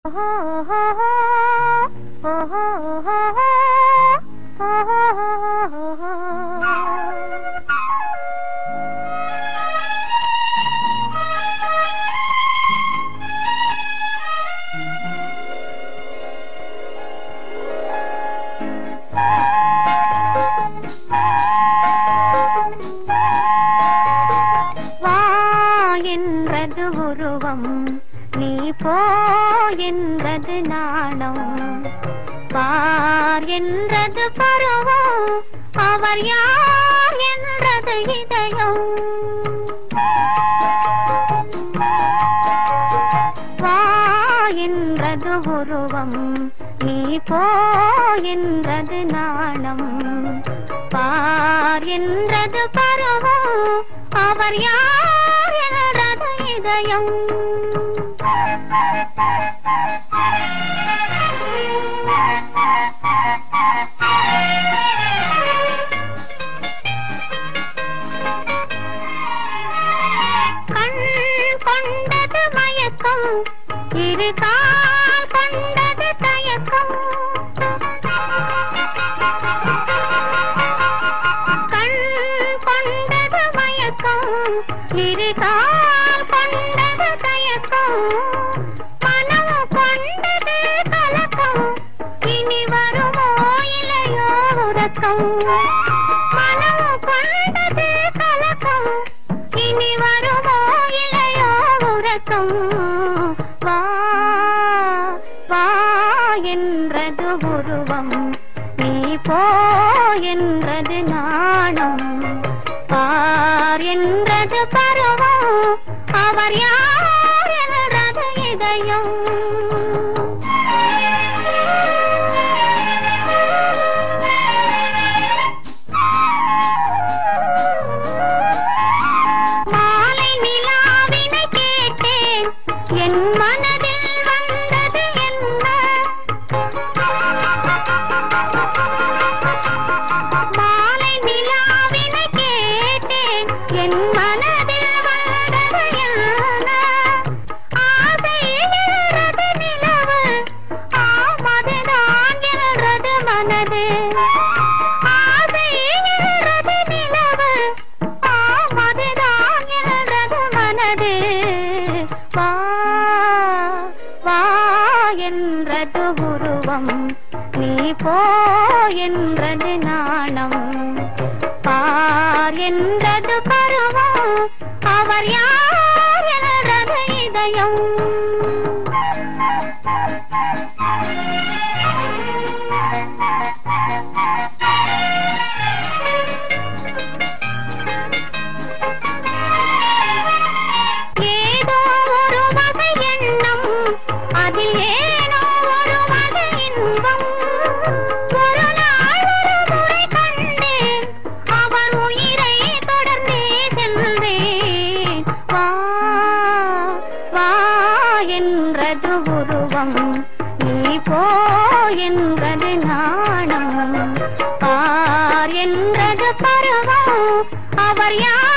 வா என்றது உருவம் நீ போ என்றது நாணம் பார் என்றது பருவம் அவர் யார் என்றது இதயம் வா என்றது உருவம் நீ போ என்றது நாணம் பார் என்றது பருவம் அவர் யார் என்றது இதயம் கண் கொண்டது மயக்கம் இரு கால் கொண்டது தயக்கம் கண் கொண்டது மயக்கம் இரு கால் கொண்டது தயக்கம் மனம் கொண்டது கலக்கம் இனி வருமோ இலையோ உறக்கம் மனம் கொண்டது கலக்கம் இனி வருமோ இலையோ உறக்கம் வா வா என்றது உருவம் நீ போ என்றது நாணம் பார் என்றது பருவம் அவர் யார் என்றது இதயம் மாலை நிலாவினை கேட்டேன் என் மனதில் வந்தது என்ன மாலை நிலாவினை கேட்டேன் என் மனதில் வந்தது என்ன ஆசை எழுறது நிலவு ஆமதுதான் எழுறது மனது ஆசை எழுறது நிலவு ஆமதுதான் எழுறது மனது வா வா என்றது உருவம் நீ போ என்றது நாணம் பார் என்றது பருவம் அவர் யார் என்றது இதயம் ஏதோ ஒரு வகை எண்ணம் அதில் ஏனோ ஒரு வகை இன்பம் ஒரு நாள் ஒரு முறை கண்டேன் அவன் உயிரை தொடர்ந்தே சென்றேன் வா வா என்றது உருவம் நீ போ என்றது நாணம் பார் என்றது பருவம் அவர் யார்